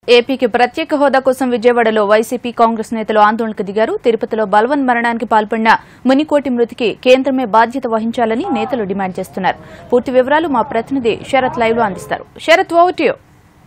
ఏపీకి ప్రత్యేక హోదా కోసం విజయవాడలో వైసీపీ కాంగ్రెస్ నేతలు ఆందోళనకు దిగారు తిరుపతిలో బల్వన్ మరణానికి పాల్పడిన మునికోటి మృతికి కేంద్రమే బాధ్యత వహించాలని నేతలు డిమాండ్ చేస్తున్నారు పూర్తి వివరాలు మా ప్రతినిధి శరత్ లైవ్ లో అందిస్తారు శరత్ ఓవర్ టు యు.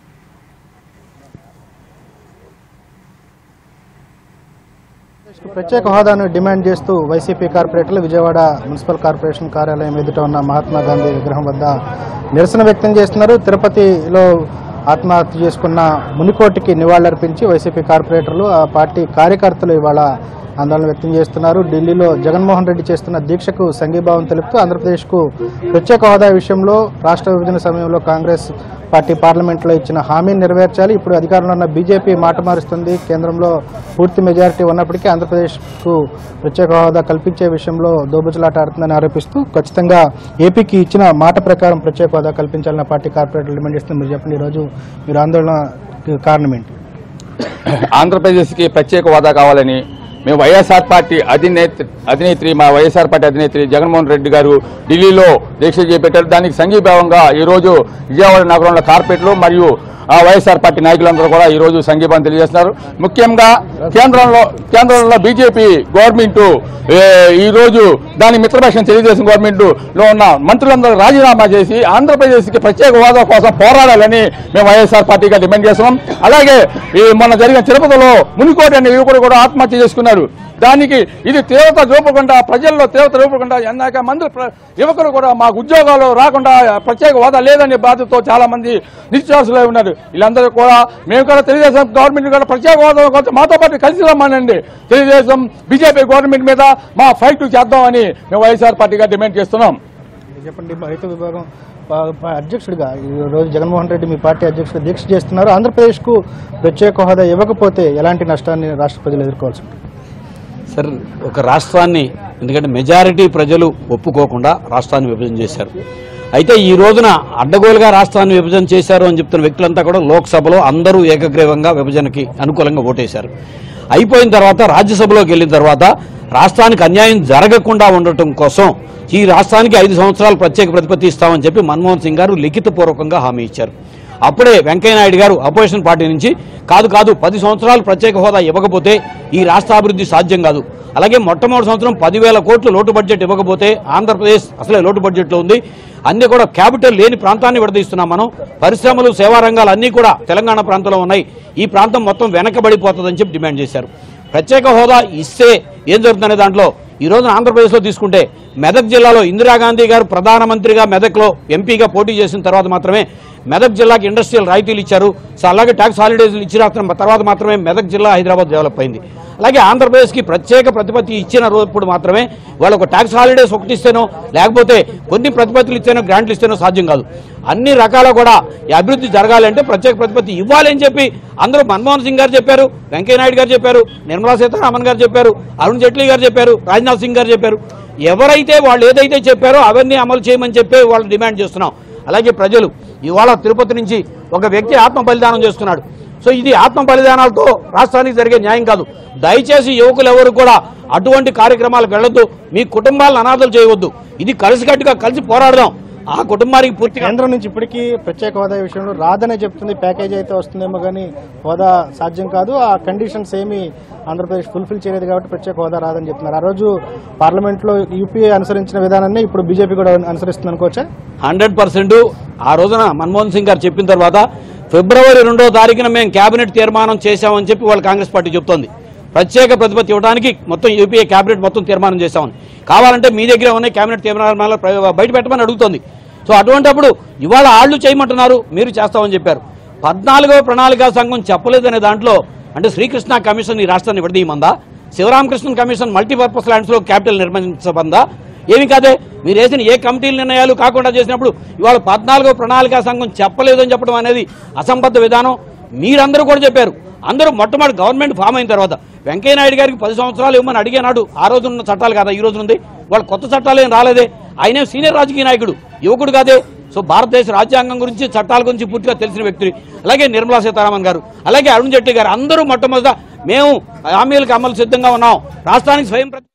ప్రత్యేక హోదాను డిమాండ్ చేస్తూ వైసీపీ కార్పొరేటర్లు విజయవాడ మున్సిపల్ కార్పొరేషన్ కార్యాలయం ఎదుట ఉన్న మహాత్మా గాంధీ విగ్రహం వద్ద నిరసన వ్యక్తం చేస్తున్నారు తిరుపతిలో ఆత్మహత్య చేసుకున్న మునికోటికి నివాళులర్పించి వైసీపీ కార్పొరేటర్లు ఆ పార్టీ కార్యకర్తలు ఇవాళ ఆందోళన వ్యక్తం చేస్తున్నారు ఢిల్లీలో జగన్మోహన్ రెడ్డి చేస్తున్న దీక్షకు సంఘీభావం తెలుపుతూ ఆంధ్రప్రదేశ్కు ప్రత్యేక హోదా విషయంలో రాష్ట్ర విభజన సమయంలో కాంగ్రెస్ పార్టీ పార్లమెంట్లో ఇచ్చిన హామీని నెరవేర్చాలి ఇప్పుడు అధికారంలో ఉన్న బీజేపీ మాట మారుస్తుంది కేంద్రంలో పూర్తి మెజారిటీ ఉన్నప్పటికీ ఆంధ్రప్రదేశ్కు ప్రత్యేక హోదా కల్పించే విషయంలో దోబుజలాట ఆడుతుందని ఆరోపిస్తూ ఖచ్చితంగా ఏపీకి ఇచ్చిన మాట ప్రకారం ప్రత్యేక హోదా కల్పించాలని పార్టీ కార్పొరేటర్లు డిమాండ్ చేస్తుంది మీరు చెప్పండి ఈరోజు మీరు ఆందోళన కారణం ఏంటి ఆంధ్రప్రదేశ్కి ప్రత్యేక హోదా కావాలని మేము వైఎస్ఆర్ పార్టీ అధినేత్రి అధినేత్రి మా వైఎస్ఆర్ పార్టీ అధినేత్రి జగన్మోహన్ రెడ్డి గారు ఢిల్లీలో దీక్ష చేపట్టారు దానికి సంఘీభావంగా ఈరోజు విజయవాడ నగరంలో కార్పొరేట్లు మరియు ఆ వైఎస్ఆర్ పార్టీ నాయకులందరూ కూడా ఈ రోజు సంఘీభావం తెలియజేస్తున్నారు ముఖ్యంగా కేంద్రంలో కేంద్రంలో బీజేపీ గవర్నమెంట్ ఏ, ఈ రోజు దాని మిత్రపక్షం తెలుగుదేశం గవర్నమెంట్ లో ఉన్న మంత్రులందరూ రాజీనామా చేసి ఆంధ్రప్రదేశ్కి ప్రత్యేక హోదా కోసం పోరాడాలని మేము వైఎస్ఆర్ పార్టీగా డిమాండ్ చేస్తున్నాం అలాగే ఈ మొన్న జరిగిన తిరుపతిలో మునికోటి అనే యువకుడు కూడా ఆత్మహత్య చేసుకున్నారు దానికి ఇది తీవ్రత చూపకుండా ప్రజల్లో తీవ్రత చూపకుండా ఎన్నాక మంది ప్ర- యువకులు కూడా మాకు ఉద్యోగాలు రాకుండా ప్రత్యేక హోదా లేదనే బాధతో చాలా మంది నిశ్వాసులై ఉన్నారు వీళ్ళందరూ కూడా మేము కూడా తెలుగుదేశం గవర్నమెంట్ కూడా ప్రత్యేక హోదా కోసం మాతో పాటు కలిసి రమ్మనండి తెలుగుదేశం బీజేపీ గవర్నమెంట్ మీద మా ఫైట్ చేద్దామని మేము వైఎస్ఆర్ పార్టీగా డిమాండ్ చేస్తున్నాం మీరు చెప్పండి రైతు విభాగం ప- ప- అధ్యక్షుడిగా ఈ రోజు జగన్మోహన్ రెడ్డి మీ పార్టీ అధ్యక్షుడు దీక్ష చేస్తున్నారు ఆంధ్రప్రదేశ్కు ప్రత్యేక హోదా ఇవ్వకపోతే ఎలాంటి నష్టాన్ని రాష్ట్ర ప్రజలు ఎదుర్కోవాల్సి ఉంటుంది సార్ ఒక రాష్ట్రాన్ని ఎందుకంటే మెజారిటీ ప్రజలు ఒప్పుకోకుండా రాష్ట్రాన్ని విభజన చేశారు అయితే ఈ రోజున అడ్డగోలుగా రాష్ట్రాన్ని విభజన చేశారు అని చెప్తున్న వ్యక్తులంతా కూడా లోక్సభలో అందరూ ఏకగ్రీవంగా విభజనకి అనుకూలంగా ఓటేశారు అయిపోయిన తర్వాత రాజ్యసభలోకి వెళ్ళిన తర్వాత రాష్ట్రానికి అన్యాయం జరగకుండా ఉండటం కోసం ఈ రాష్ట్రానికి ఐదు సంవత్సరాలు ప్రత్యేక ప్రతిపత్తి ఇస్తామని చెప్పి మన్మోహన్ సింగ్ గారు లిఖితపూర్వకంగా హామీ ఇచ్చారు అప్పుడే వెంకయ్యనాయుడు గారు అపోజిషన్ పార్టీ నుంచి కాదు కాదు పది సంవత్సరాలు ప్రత్యేక హోదా ఇవ్వకపోతే ఈ రాష్ట్ర అభివృద్ధి సాధ్యం కాదు అలాగే మొట్టమొదటి సంవత్సరం పదివేల కోట్లు లోటు బడ్జెట్ ఇవ్వకపోతే ఆంధ్రప్రదేశ్ అసలే లోటు బడ్జెట్లో ఉంది అన్ని కూడా క్యాపిటల్ లేని ప్రాంతాన్ని విడదీస్తున్నాం మనం పరిశ్రమలు సేవా రంగాలు అన్నీ కూడా తెలంగాణ ప్రాంతంలో ఉన్నాయి ఈ ప్రాంతం మొత్తం వెనకబడిపోతుందని చెప్పి డిమాండ్ చేశారు ప్రత్యేక హోదా ఇస్తే ఏం జరుగుతుందనే దాంట్లో ఈ రోజు ఆంధ్రప్రదేశ్లో తీసుకుంటే మెదక్ జిల్లాలో ఇందిరాగాంధీ గారు ప్రధానమంత్రిగా మెదక్లో ఎంపీగా పోటీ చేసిన తర్వాత మాత్రమే మెదక్ జిల్లాకి ఇండస్ట్రియల్ రాయితీలు ఇచ్చారు సో అలాగే ట్యాక్స్ హాలిడేస్ ఇచ్చిన తర్వాత మాత్రమే మెదక్ జిల్లా హైదరాబాద్ డెవలప్ అయింది అలాగే ఆంధ్రప్రదేశ్కి ప్రత్యేక ప్రతిపత్తి ఇచ్చిన రోజు మాత్రమే వాళ్ళు ఒక ట్యాక్స్ హాలిడేస్ ఒకటి ఇస్తేనో లేకపోతే కొన్ని ప్రతిపత్తులు ఇస్తేనో గ్రాంట్లు ఇస్తేనో సాధ్యం కాదు అన్ని రకాల కూడా ఈ అభివృద్ధి జరగాలంటే ప్రత్యేక ప్రతిపత్తి ఇవ్వాలి అని చెప్పి అందరూ మన్మోహన్ సింగ్ గారు చెప్పారు వెంకయ్యనాయుడు గారు చెప్పారు నిర్మలా సీతారామన్ గారు చెప్పారు అరుణ్ జైట్లీ గారు చెప్పారు రాజ్నాథ్ సింగ్ గారు చెప్పారు ఎవరైతే వాళ్ళు ఏదైతే చెప్పారో అవన్నీ అమలు చేయమని చెప్పి వాళ్ళు డిమాండ్ చేస్తున్నాం అలాగే ప్రజలు ఇవాళ తిరుపతి నుంచి ఒక వ్యక్తి ఆత్మ బలిదానం చేస్తున్నాడు సో ఇది ఆత్మ బలిదానాలతో రాష్ట్రానికి జరిగే న్యాయం కాదు దయచేసి యువకులు ఎవరు కూడా అటువంటి కార్యక్రమాలకు వెళ్ళొద్దు మీ కుటుంబాలను అనాథలు చేయవద్దు ఇది కలిసికట్టుగా కలిసి పోరాడదాం ఆ కుటుంబానికి పూర్తిగా కేంద్రం నుంచి ఇప్పటికీ ప్రత్యేక హోదా విషయంలో రాదనే చెప్తుంది ప్యాకేజ్ అయితే వస్తుందేమో కానీ హోదా సాధ్యం కాదు ఆ కండిషన్స్ ఏమి ఆంధ్రప్రదేశ్ ఫుల్ఫిల్ చేయలేదు కాబట్టి ప్రత్యేక హోదా రాదని చెప్తున్నారు ఆ రోజు పార్లమెంట్లో యూపీఏ అనుసరించిన విధానాన్ని ఇప్పుడు బీజేపీ కూడా అనుసరిస్తుంది అనుకోవచ్చా హండ్రెడ్ పర్సెంట్ ఆ రోజున మన్మోహన్ సింగ్ గారు చెప్పిన తర్వాత ఫిబ్రవరి రెండో తారీఖున మేము కేబినెట్ తీర్మానం చేశామని చెప్పి వాళ్ళు కాంగ్రెస్ పార్టీ చెప్తోంది ప్రత్యేక ప్రతిపత్తి ఇవ్వడానికి మొత్తం యూపీఏ కేబినెట్ మొత్తం తీర్మానం చేశామని కావాలంటే మీ దగ్గర ఉన్న కేబినెట్ తీర్మానాలు ప్ర- బయట పెట్టమని అడుగుతోంది సో అటువంటప్పుడు ఇవాళ ఆళ్లు చేయమంటున్నారు మీరు చేస్తామని చెప్పారు పద్నాలుగవ ప్రణాళికా సంఘం చెప్పలేదనే దాంట్లో అంటే శ్రీకృష్ణ కమిషన్ ఈ రాష్ట్రాన్ని విడదీయమందా శివరామకృష్ణన్ కమిషన్ మల్టీపర్పస్ ల్యాండ్స్ లో క్యాపిటల్ నిర్మించబందా ఏమి కాదే మీరు వేసిన ఏ కమిటీల నిర్ణయాలు కాకుండా చేసినప్పుడు ఇవాళ పద్నాలుగో ప్రణాళికా సంఘం చెప్పలేదు అని చెప్పడం అనేది అసంబద్ధ విధానం మీరందరూ కూడా చెప్పారు అందరూ మొట్టమొదటి గవర్నమెంట్ ఫామ్ అయిన తర్వాత వెంకయ్యనాయుడు గారికి పది సంవత్సరాలు ఇవ్వమని అడిగినాడు ఆ రోజు ఉన్న చట్టాలు కదా ఈ రోజు ఉంది వాళ్ళు కొత్త చట్టాలు ఏం రాలేదే ఆయనే సీనియర్ రాజకీయ నాయకుడు యువకుడు కాదే సో భారతదేశ రాజ్యాంగం గురించి చట్టాల గురించి పూర్తిగా తెలిసిన వ్యక్తి అలాగే నిర్మలా సీతారామన్ గారు అలాగే అరుణ్ జైట్లీ గారు అందరూ మొట్టమొదట మేము హామీలకు అమలు సిద్ధంగా ఉన్నాం రాష్ట్రానికి స్వయం ప్రతి-